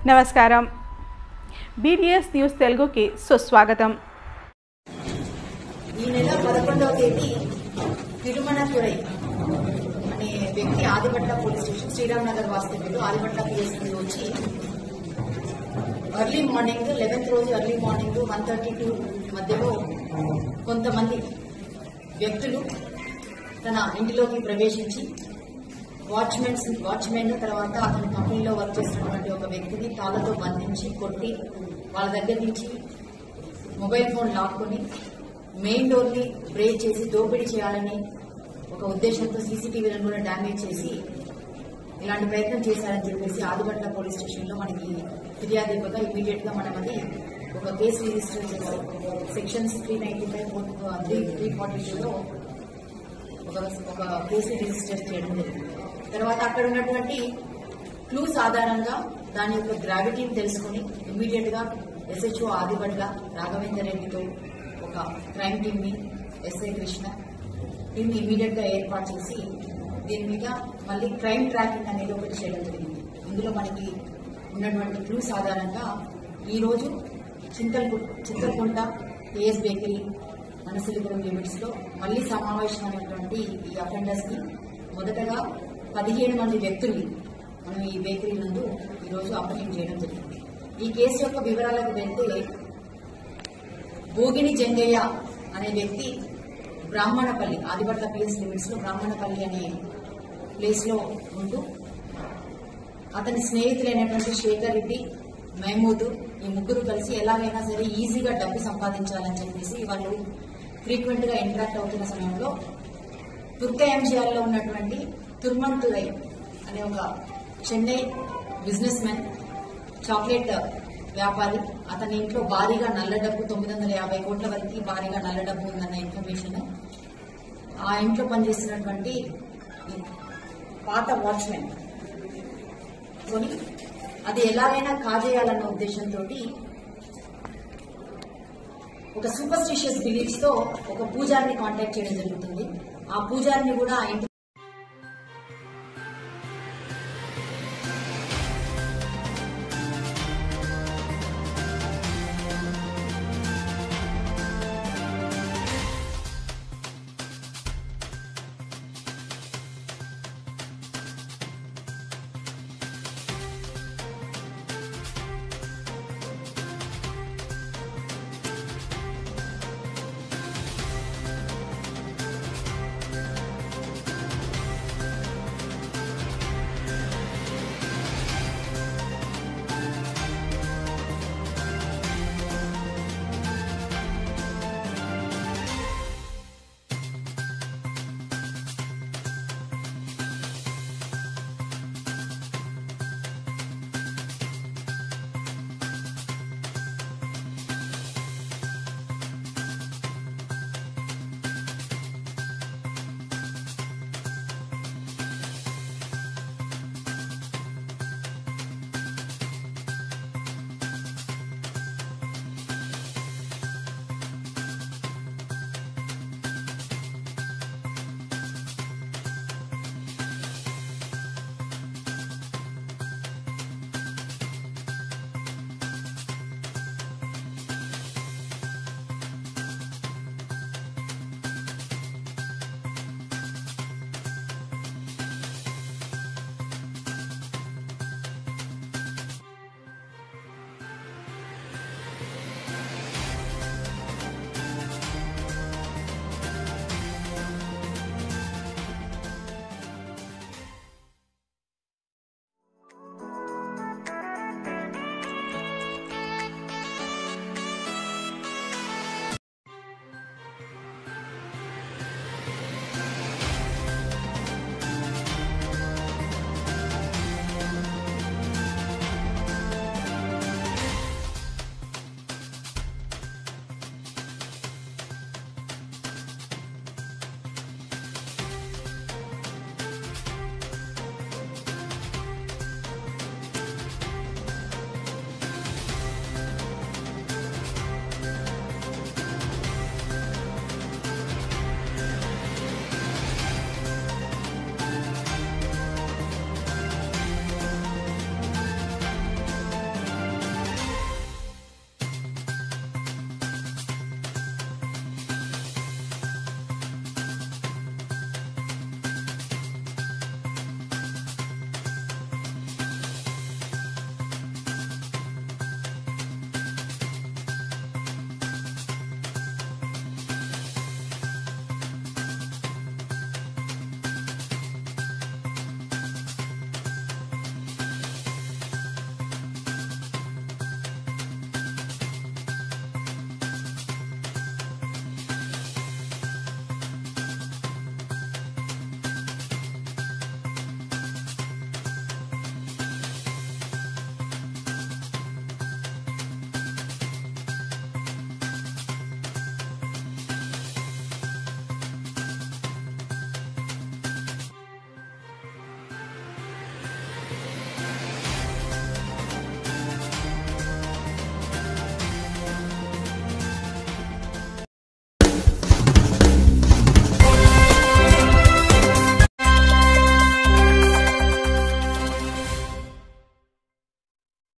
నమస్కారం BDS news తెలుగుకి సుస్వాగతం ఈ నెల పదకొండవ తేదీ తిరుమణతురై అనే వ్యక్తి ఆదిపట్ల పోలీస్ స్టేషన్ శ్రీరామ్ నగర్ వాస్తవ్యులు ఆదిపట్ల పిఎస్ నుండి వచ్చి ఎర్లీ మార్నింగ్ లెవెన్త్ రోజు early morning one thirty two మధ్యలో కొంతమంది వ్యక్తులు తన ఇంటిలోకి ప్రవేశించి వాచ్మెన్స్ వాచ్మెన్ తర్వాత అతని కంపెనీలో వర్క్ చేస్తున్నటువంటి ఒక వ్యక్తిని తాళతో బంధించి కొట్టి వాళ్ళ దగ్గర నుంచి మొబైల్ ఫోన్ లాక్కొని మెయిన్ డోర్ ని బ్రేక్ చేసి దోపిడీ చేయాలని ఒక ఉద్దేశంతో సీసీటీవీలను కూడా డ్యామేజ్ చేసి ఇలాంటి ప్రయత్నం చేశారని చెప్పేసి ఆదిపట్ల పోలీస్ స్టేషన్ లో మనకి ఫిర్యాదు ఇవ్వగా ఇమీడియట్ గా మనం అది ఒక కేసు రిజిస్టర్ చేసి sections three ninety five three three forty టూలో ఒక ఒక కేసు రిజిస్టర్ చేయడం జరిగింది తర్వాత అక్కడ ఉన్నటువంటి క్లూస్ ఆధారంగా దాని యొక్క గ్రావిటీని తెలుసుకుని ఇమ్మీడియట్ గా ఎస్హెచ్ఓ ఆదిపట్ల రాఘవేందర్ రెడ్డితో ఒక క్రైమ్ టీమ్ ని ఎస్ఐ కృష్ణ టీమ్ ని ఇమ్మీడియట్ గా ఏర్పాటు చేసి దీని మీద మళ్ళీ క్రైమ్ ట్రాకింగ్ అనేది ఒకటి చేయడం జరిగింది ఇందులో మనకి ఉన్నటువంటి క్లూస్ ఆధారంగా ఈ రోజు చింతల్పు చింతలకుంట ఏఎస్ బేకరీ మనసిలిపురం లిమిట్స్ లో మళ్ళీ సమావేశమైనటువంటి ఈ అఫెండర్స్ ని మొదటగా పదిహేను మంది వ్యక్తుల్ని మనం ఈ బేకరీ నందు ఈ రోజు అప్రహెండ్ చేయడం జరిగింది ఈ కేసు యొక్క వివరాలకు వెళ్తే భోగిని జంగయ్య అనే వ్యక్తి బ్రాహ్మణపల్లి ఆదిపట్ల పిఎస్ లిమిట్స్ లో బ్రాహ్మణపల్లి అనే ప్లేస్ లో ఉంటూ అతని స్నేహితులైనటువంటి శేఖర్ రెడ్డి మహమూద్ ఈ ముగ్గురు కలిసి ఎలాగైనా సరే ఈజీగా డబ్బు సంపాదించాలని చెప్పేసి వాళ్ళు ఫ్రీక్వెంట్ గా ఇంటరాక్ట్ అవుతున్న సమయంలో తుర్కయాంజియాల్లో ఉన్నటువంటి తుర్మంతురై అనే ఒక చెన్నై బిజినెస్ మ్యాన్ చాక్లెట్ వ్యాపారి అతని ఇంట్లో భారీగా నల్ల డబ్బు తొమ్మిది వందల యాభై కోట్ల వరకు భారీగా నల్ల డబ్బు ఉందన్న ఇన్ఫర్మేషన్ ఆ ఇంట్లో పనిచేస్తున్నటువంటి ఈ పాత వాచ్మెన్ కొని అది ఎలాగైనా కాజేయాలన్న ఉద్దేశంతో ఒక సూపర్స్టిషియస్ బిలీఫ్స్ తో ఒక పూజారిని కాంటాక్ట్ చేయడం జరుగుతుంది ఆ పూజారిని కూడా ఆ ఇంటి